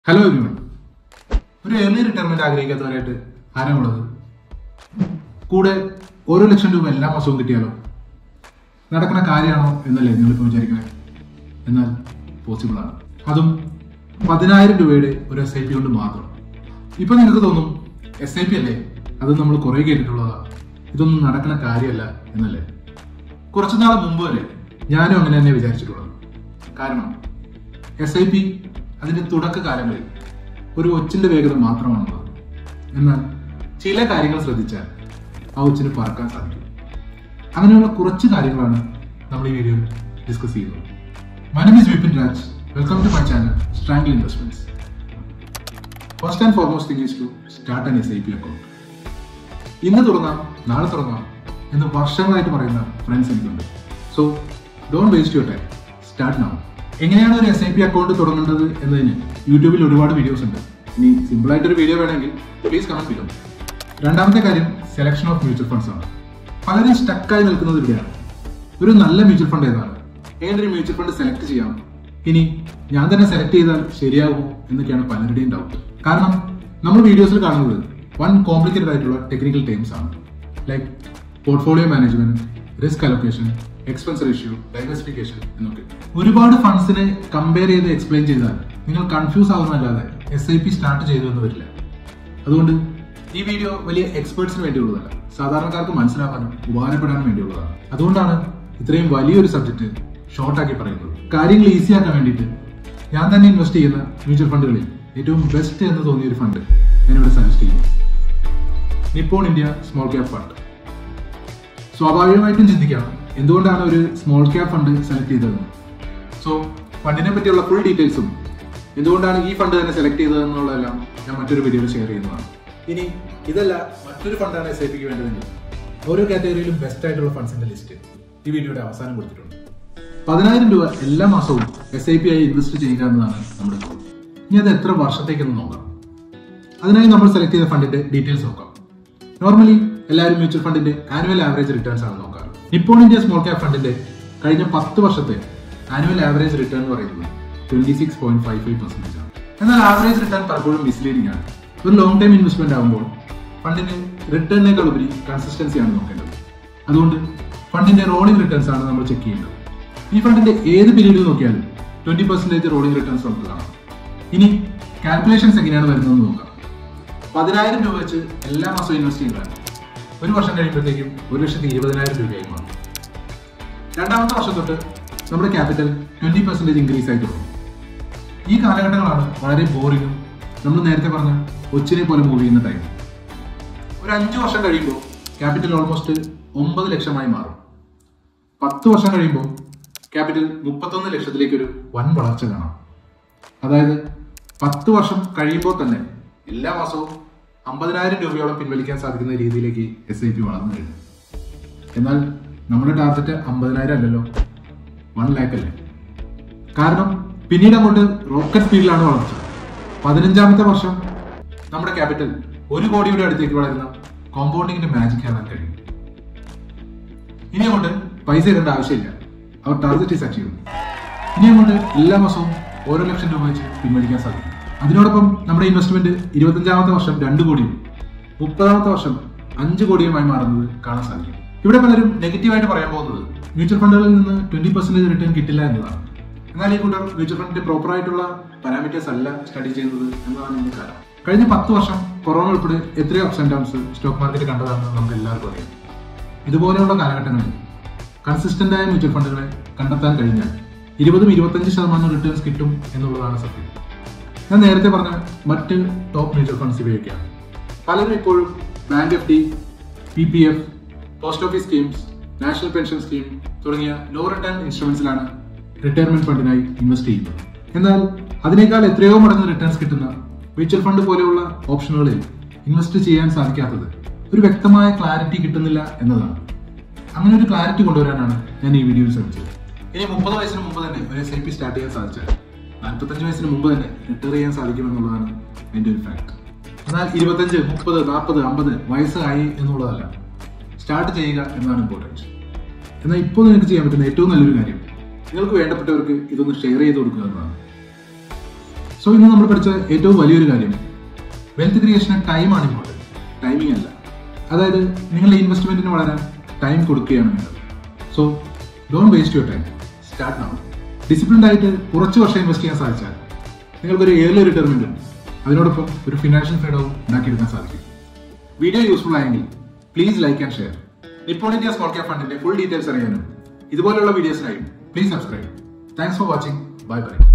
hello everyone ഒരു early retirement ആഗ്രഹിക്കാത്തവരായിട്ട് ആരാണുള്ളത് കൂടെ ഓരോ ലക്ഷം രൂപ എല്ലാ മാസവും കിട്ടിയാലോ നടക്കുന്ന കാര്യമാണോ എന്നല്ലേ നിങ്ങളിപ്പോൾ വിചാരിക്കുന്നത് എന്നാൽ പോസിബിൾ ആണ് അതും പതിനായിരം രൂപയുടെ ഒരു എസ് ഐ പി കൊണ്ട് മാത്രം ഇപ്പൊ നിങ്ങൾക്ക് തോന്നും എസ് ഐ പി അല്ലേ അത് നമ്മൾ കുറെ കേട്ടിട്ടുള്ളതാ ഇതൊന്നും നടക്കുന്ന കാര്യമല്ല എന്നല്ലേ കുറച്ചു നാൾ മുമ്പ് വരെ ഞാനും അങ്ങനെ തന്നെ വിചാരിച്ചിട്ടുള്ളത് കാരണം എസ് ഐ പി അതിന്റെ തുടക്ക കാലങ്ങളിൽ ഒരു ഒച്ചിന്റെ വേഗത മാത്രമാണുള്ളത് എന്നാൽ ചില കാര്യങ്ങൾ ശ്രദ്ധിച്ചാൽ ആ ഒച്ചിന് പറക്കാൻ സാധിക്കും അങ്ങനെയുള്ള കുറച്ച് കാര്യങ്ങളാണ് നമ്മൾ ഈ വീഡിയോയിൽ ഡിസ്കസ് ചെയ്യുന്നത് my name is Vipin Raj welcome to my channel strangle investments first and foremost thing is to start an S I P account ഇന്ന് തുറന്നാം നാളെ തുറന്നാം എന്ന് വർഷങ്ങളായിട്ട് പറയുന്ന ഫ്രണ്ട്സ് എനിക്കുണ്ട് so don't waste your time start now എങ്ങനെയാണ് ഒരു എസ് ഐ പി അക്കൗണ്ട് തുടങ്ങേണ്ടത് എന്നതിന് യൂട്യൂബിൽ ഒരുപാട് വീഡിയോസ് ഉണ്ട് ഇനി സിമ്പിൾ ആയിട്ടൊരു വീഡിയോ വേണമെങ്കിൽ പ്ലീസ് കമന്റ് ബിലോ രണ്ടാമത്തെ കാര്യം സെലക്ഷൻ ഓഫ് മ്യൂച്വൽ ഫണ്ട്സ് ആണ് പലരും സ്റ്റക്കായി നിൽക്കുന്നത് ഇവിടെയാണ് ഒരു നല്ല മ്യൂച്വൽ ഫണ്ട് ഏതാണ് ഏതൊരു മ്യൂച്വൽ ഫണ്ട് സെലക്ട് ചെയ്യാം ഇനി ഞാൻ തന്നെ സെലക്ട് ചെയ്താൽ ശരിയാകുമോ എന്നൊക്കെയാണ് പലരുടെയും ഡൗട്ട് കാരണം നമ്മൾ വീഡിയോസിൽ കാണുന്നത് വൺ കോംപ്ലിക്കേറ്റഡ് ആയിട്ടുള്ള ടെക്നിക്കൽ ടേംസ് ആണ് like portfolio management risk allocation expense ratio diversification എന്നൊക്കെ ഒരുപാട് ഫണ്ട്സിനെ കമ്പയർ ചെയ്ത് എക്സ്പ്ലെയിൻ ചെയ്താൽ നിങ്ങൾ കൺഫ്യൂസ് ആവുന്നതല്ലാതെ എസ് ഐ പി സ്റ്റാർട്ട് ചെയ്തു എന്ന് വരില്ല അതുകൊണ്ട് ഈ വീഡിയോ വലിയ എക്സ്പേർട്സിന് വേണ്ടിയുള്ളതല്ല സാധാരണക്കാർക്ക് മനസ്സിലാക്കാനും ഉപകാരപ്പെടാനും വേണ്ടിയുള്ളതാണ് അതുകൊണ്ടാണ് ഇത്രയും വലിയൊരു സബ്ജക്ട് ഷോർട്ടാക്കി പറയുന്നത് കാര്യങ്ങൾ ഈസി ആക്കാൻ വേണ്ടിയിട്ട് ഞാൻ തന്നെ ഇൻവെസ്റ്റ് ചെയ്യുന്ന മ്യൂച്വൽ ഫണ്ടുകളിൽ ഏറ്റവും ബെസ്റ്റ് എന്ന് തോന്നിയ ഒരു ഫണ്ട് ഞാനിവിടെ സജസ്റ്റ് ചെയ്യുന്നു Nippon India small cap fund സ്വാഭാവികമായിട്ടും ചിന്തിക്കാം എന്തുകൊണ്ടാണ് ഒരു സ്മോൾ ക്യാപ് ഫണ്ട് സെലക്ട് ചെയ്തത് സോ ഫണ്ടിനെ പറ്റിയുള്ള ഫുൾ ഡീറ്റെയിൽസും എന്തുകൊണ്ടാണ് ഈ ഫണ്ട് തന്നെ സെലക്ട് ചെയ്തത് എന്നുള്ളതെല്ലാം ഞാൻ മറ്റൊരു വീഡിയോയിൽ ഷെയർ ചെയ്യുന്നതാണ് ഇനി ഇതല്ല മറ്റൊരു ഫണ്ടാണ് എസ് ഐ പിക്ക് വേണ്ടതെങ്കിൽ ഓരോ കാറ്റഗറിയിലും ബെസ്റ്റ് ആയിട്ടുള്ള ഫണ്ട്സിന്റെ ലിസ്റ്റ് ഈ വീഡിയോയുടെ അവസാനം കൊടുത്തിട്ടുണ്ട് പതിനായിരം രൂപ എല്ലാ മാസവും എസ് ഐ പി ആയി ഇൻവെസ്റ്റ് ചെയ്യുക എന്നതാണ് നമ്മുടെ ഗോൾ ഇനി അത് എത്ര വർഷത്തേക്കെന്ന് നോക്കാം അതിനായി നമ്മൾ സെലക്ട് ചെയ്ത ഫണ്ടിന്റെ ഡീറ്റെയിൽസ് നോക്കാം നോർമലി എല്ലാവരും മ്യൂച്വൽ ഫണ്ടിന്റെ ആനുവൽ ആവറേജ് റിട്ടേൺസ് ആണ് നോക്കാറ് നിപ്പോൺ ഇന്ത്യ സ്മോൾ ക്യാപ് ഫണ്ടിന്റെ കഴിഞ്ഞ പത്ത് വർഷത്തെ ആനുവൽ ആവറേജ് റിട്ടേൺ എന്ന് പറയുന്നത് twenty six point five five percentage ആണ് എന്നാൽ ആവറേജ് റിട്ടേൺ പലപ്പോഴും മിസ്ലീഡിംഗ് ആണ് ഒരു ലോങ് ടൈം ഇൻവെസ്റ്റ്മെന്റ് ആകുമ്പോൾ ഫണ്ടിന് റിട്ടേണിനേക്കാൾ ഉപരി കൺസിസ്റ്റൻസി ആണ് നോക്കേണ്ടത് അതുകൊണ്ട് ഫണ്ടിന്റെ റോളിംഗ് റിട്ടേൺസ് ആണ് നമ്മൾ ചെക്ക് ചെയ്യേണ്ടത് ഈ ഫണ്ടിന്റെ ഏത് പീരീഡിൽ നോക്കിയാലും ട്വന്റി പെർസെന്റേജ് റോളിംഗ് റിട്ടേൺസ് നമുക്ക് കാണാം ഇനി കാൽക്കുലേഷൻസ് എങ്ങനെയാണ് വരുന്നതെന്ന് നോക്കാം പതിനായിരം രൂപ വെച്ച് എല്ലാ മാസവും ഇൻവെസ്റ്റ് ചെയ്താൽ ഒരു വർഷം കഴിയുമ്പോഴത്തേക്കും ഒരു ലക്ഷത്തി ഇരുപതിനായിരം രൂപയായി മാറും രണ്ടാമത്തെ വർഷം തൊട്ട് നമ്മുടെ ക്യാപിറ്റൽ ട്വന്റി പെർസെന്റേജ് ഇൻക്രീസ് ആയി തുടങ്ങും ഈ കാലഘട്ടങ്ങളാണ് വളരെ ബോറിങ്ങും നമ്മൾ നേരത്തെ പറഞ്ഞ ഒച്ചിനെ പോലെ മൂവ് ചെയ്യുന്ന ടൈം ഒരു അഞ്ചു വർഷം കഴിയുമ്പോൾ ക്യാപിറ്റൽ ഓൾമോസ്റ്റ് ഒമ്പത് ലക്ഷമായി മാറും പത്ത് വർഷം കഴിയുമ്പോൾ ക്യാപിറ്റൽ മുപ്പത്തൊന്ന് ലക്ഷത്തിലേക്ക് ഒരു വൻ വളർച്ച കാണാം അതായത് പത്ത് വർഷം കഴിയുമ്പോൾ തന്നെ എല്ലാ മാസവും അമ്പതിനായിരം രൂപയോളം പിൻവലിക്കാൻ സാധിക്കുന്ന രീതിയിലേക്ക് എസ് ഐ പി വളർന്നു കഴിഞ്ഞു എന്നാൽ നമ്മുടെ ടാർഗറ്റ് അമ്പതിനായിരം അല്ലല്ലോ വൺ ലാക്ക് അല്ലേ കാരണം പിന്നീട് അങ്ങോട്ട് റോക്കറ്റ് സ്പീഡിലാണ് വളർച്ച പതിനഞ്ചാമത്തെ വർഷം നമ്മുടെ ക്യാപിറ്റൽ ഒരു കോടിയുടെ അടുത്തേക്ക് വളരുന്ന കോമ്പൗണ്ടിങ്ങിന്റെ മാജിക് കാണാൻ കഴിയും ഇനി അങ്ങോട്ട് പൈസ ഇടേണ്ട ആവശ്യമില്ല അവർ ടാർഗറ്റ് ഈസ് അച്ചീവ് ഇനി അങ്ങോട്ട് എല്ലാ മാസവും ഓരോ ലക്ഷം രൂപ വെച്ച് പിൻവലിക്കാൻ സാധിക്കും അതിനോടൊപ്പം നമ്മുടെ ഇൻവെസ്റ്റ്മെന്റ് ഇരുപത്തഞ്ചാമത്തെ വർഷം രണ്ട് കോടിയും മുപ്പതാമത്തെ വർഷം അഞ്ച് കോടിയുമായി മാറുന്നത് കാണാൻ സാധിക്കും ഇവിടെ പലരും നെഗറ്റീവായിട്ട് പറയാൻ പോകുന്നത് മ്യൂച്വൽ ഫണ്ടുകളിൽ നിന്ന് ട്വന്റി പെർസെന്റേജ് റിട്ടേൺ കിട്ടില്ല എന്നതാണ് എന്നാൽ ഈ കൂട്ടർ മ്യൂച്വൽ ഫണ്ടിന്റെ പ്രോപ്പർ ആയിട്ടുള്ള പാരാമീറ്റേഴ്സ് അല്ല സ്റ്റഡി ചെയ്യുന്നത് എന്നതാണ് ഇതിന്റെ കാരണം കഴിഞ്ഞ പത്ത് വർഷം കൊറോണ ഉൾപ്പെടെ എത്രയോ ups and downs stock market കണ്ടതാണെന്ന് നമുക്ക് എല്ലാവർക്കും അറിയാം ഇതുപോലെയുള്ള കാലഘട്ടങ്ങളിൽ കൺസിസ്റ്റന്റ് ആയ മ്യൂച്വൽ ഫണ്ടുകളെ കണ്ടെത്താൻ കഴിഞ്ഞാൽ ഇരുപതും ഇരുപത്തഞ്ച് ശതമാനം റിട്ടേൺസ് കിട്ടും എന്നുള്ളതാണ് സത്യം ഞാൻ നേരത്തെ പറഞ്ഞ മറ്റ് ടോപ്പ് മ്യൂച്വൽ ഫണ്ട്സ് ഇവയൊക്കെയാണ് പലരും ഇപ്പോഴും bank F D P P F post office schemes national pension scheme തുടങ്ങിയ ലോ റിട്ടേൺ ഇൻസ്ട്രുമെന്റ്സിലാണ് റിട്ടയർമെന്റ് ഫണ്ടിനായി ഇൻവെസ്റ്റ് ചെയ്യുന്നത് എന്നാൽ അതിനേക്കാൾ എത്രയോ മടങ്ങ് റിട്ടേൺസ് കിട്ടുന്ന മ്യൂച്വൽ ഫണ്ട് പോലെയുള്ള ഓപ്ഷനുകളിൽ ഇൻവെസ്റ്റ് ചെയ്യാൻ സാധിക്കാത്തത് ഒരു വ്യക്തമായ ക്ലാരിറ്റി കിട്ടുന്നില്ല എന്നതാണ് അങ്ങനെ ഒരു ക്ലാരിറ്റി കൊണ്ടുവരാനാണ് ഞാൻ ഈ വീഡിയോയിൽ ശ്രമിച്ചത് ഇനി മുപ്പത് വയസ്സിന് മുമ്പ് തന്നെ ഒരു എസ് ഐ പി സ്റ്റാർട്ട് ചെയ്യാൻ സാധിച്ചാൽ നാൽപ്പത്തഞ്ച് വയസ്സിന് മുമ്പ് തന്നെ റിട്ടയർ ചെയ്യാൻ സാധിക്കുമെന്നുള്ളതാണ് എൻ്റെ ഒരു ഫാക്ട് എന്നാൽ ഇരുപത്തഞ്ച് മുപ്പത് നാൽപ്പത് അമ്പത് വയസ്സായി എന്നുള്ളതല്ല സ്റ്റാർട്ട് ചെയ്യുക എന്നതാണ് ഇമ്പോർട്ടൻറ്റ് എന്നാൽ ഇപ്പോൾ നിങ്ങൾക്ക് ചെയ്യാൻ പറ്റുന്ന ഏറ്റവും നല്ലൊരു കാര്യം നിങ്ങൾക്ക് വേണ്ടപ്പെട്ടവർക്ക് ഇതൊന്ന് ഷെയർ ചെയ്ത് കൊടുക്കുക എന്നതാണ് സോ ഇന്ന് നമ്മൾ പഠിച്ച ഏറ്റവും വലിയൊരു കാര്യം വെൽത്ത് ക്രിയേഷന് ടൈമാണ് ഇമ്പോർട്ടൻറ്റ് ടൈമിംഗ് അല്ല അതായത് നിങ്ങളുടെ ഇൻവെസ്റ്റ്മെന്റിന് വളരാൻ ടൈം കൊടുക്കുകയാണ് വേണ്ടത് so don't waste your time start now disciplined ആയിട്ട് കുറച്ച് വർഷം ഇൻവെസ്റ്റ് ചെയ്യാൻ സാധിച്ചാൽ നിങ്ങൾക്കൊരു ഏർലി റിട്ടയർമെന്റും അതിനോടൊപ്പം ഒരു ഫിനാൻഷ്യൽ ഫ്രീഡവും ഉണ്ടാക്കിയെടുക്കാൻ സാധിക്കും വീഡിയോ യൂസ്ഫുൾ ആയെങ്കിൽ please like and share Nippon India small cap ഫണ്ടിന്റെ ഫുൾ ഡീറ്റെയിൽസ് അറിയാനും ഇതുപോലുള്ള വീഡിയോസിനായും please subscribe thanks for watching bye by